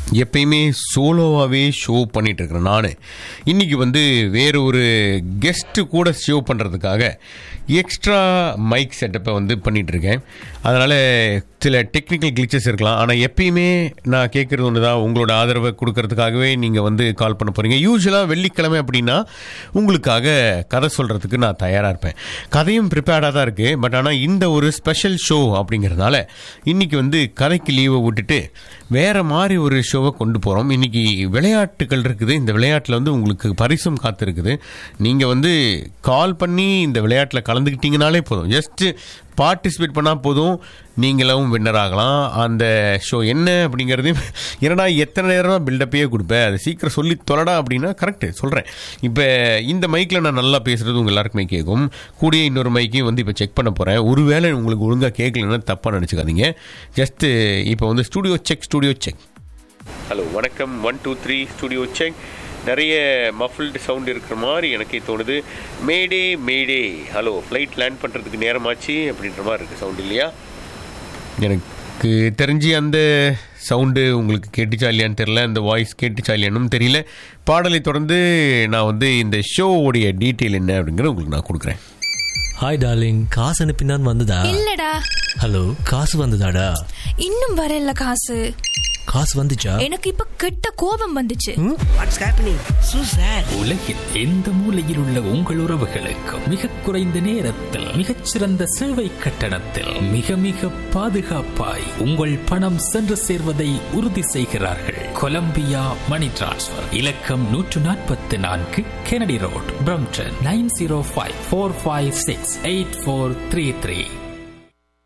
எப்பயுமே சோலோவாகவே ஷோ பண்ணிட்டு இருக்கிறேன் நான் இன்னைக்கு வந்து வேற ஒரு கெஸ்ட்டு கூட ஷோ பண்ணுறதுக்காக எக்ஸ்ட்ரா மைக் செட்டப்பை வந்து பண்ணிட்டு இருக்கேன் அதனால் சில டெக்னிக்கல் கிளிச்சஸ் இருக்கலாம் ஆனால் எப்பயுமே நான் கேட்குறது ஒன்று தான் உங்களோட ஆதரவை கொடுக்கறதுக்காகவே நீங்கள் வந்து கால் பண்ண போகிறீங்க யூஸ்வலாக வெள்ளிக்கிழமை அப்படின்னா உங்களுக்காக கதை சொல்கிறதுக்கு நான் தயாராக இருப்பேன் கதையும் ப்ரிப்பேர்டாக தான் இருக்குது பட் ஆனால் இந்த ஒரு ஸ்பெஷல் ஷோ அப்படிங்கிறதுனால இன்னைக்கு வந்து கதைக்கு லீவை விட்டுட்டு வேற மாதிரி ஒரு ஷோவை கொண்டு போகிறோம் இன்னைக்கு விளையாட்டுகள் இருக்குது இந்த விளையாட்டில் வந்து உங்களுக்கு பரிசும் காத்திருக்குது நீங்கள் வந்து கால் பண்ணி இந்த விளையாட்டில் கலந்துக்கிட்டீங்கனாலே போதும் ஜஸ்ட்டு பார்ட்டிசிபேட் பண்ணால் போதும் நீங்களும் வின்னர் ஆகலாம் அந்த ஷோ என்ன அப்படிங்கிறதையும் என்னடா எத்தனை நேரம் பில்டப்பையே கொடுப்பேன் அது சீக்கிரம் சொல்லி தொலைடா அப்படின்னா கரெக்டு சொல்கிறேன் இப்போ இந்த மைக்கில் நான் நல்லா பேசுகிறது உங்கள் எல்லாருக்குமே கேட்கும் கூடிய இன்னொரு மைக்கையும் வந்து இப்போ செக் பண்ண போகிறேன் ஒருவேளை உங்களுக்கு ஒழுங்காக கேட்கலன்னா தப்பாக நினச்சிக்காதீங்க ஜஸ்ட்டு இப்போ வந்து studio check studio check hello வணக்கம் one two three studio check நிறைய மஃபிள்டு சவுண்ட் இருக்கிற மாதிரி எனக்கே தோணுது mayday mayday hello flight land பண்ணுறதுக்கு நேரமாச்சு அப்படின்ற மாதிரி இருக்குது சவுண்ட் இல்லையா எனக்கு தெரிஞ்சு அந்த சவுண்டு உங்களுக்கு கேட்டுச்சா இல்லையான்னு தெரியல அந்த வாய்ஸ் கேட்டுச்சா இல்லையானும் தெரியல பாடலை தொடர்ந்து நான் வந்து இந்த ஷோவுடைய டீட்டெயில் என்ன அப்படிங்கிறத உங்களுக்கு நான் கொடுக்குறேன் ஹாய் டார்லிங் காசு அனுப்பினான் வந்ததா இல்லடா ஹலோ காசு வந்ததாடா இன்னும் வரல காசு காசு வந்துச்சா எனக்கு இப்ப கெட்ட கோபம் வந்துச்சு வாட்ஸ் ஹேப்பனிங் சூ சார் உலகில் எந்த மூலையில் உள்ள உங்கள் உறவுகளுக்கும் மிக குறைந்த நேரத்தில் மிகச்சிறந்த சேவை கட்டணத்தில் மிக மிக பாதுகாப்பாய் உங்கள் பணம் சென்று சேர்வதை உறுதி செய்கிறார்கள் கொலம்பியா மணி டிரான்ஸ்ஃபர் இலக்கம் நூற்று நாற்பத்தி நான்கு Kennedy road Brampton nine zero five four five six eight four three three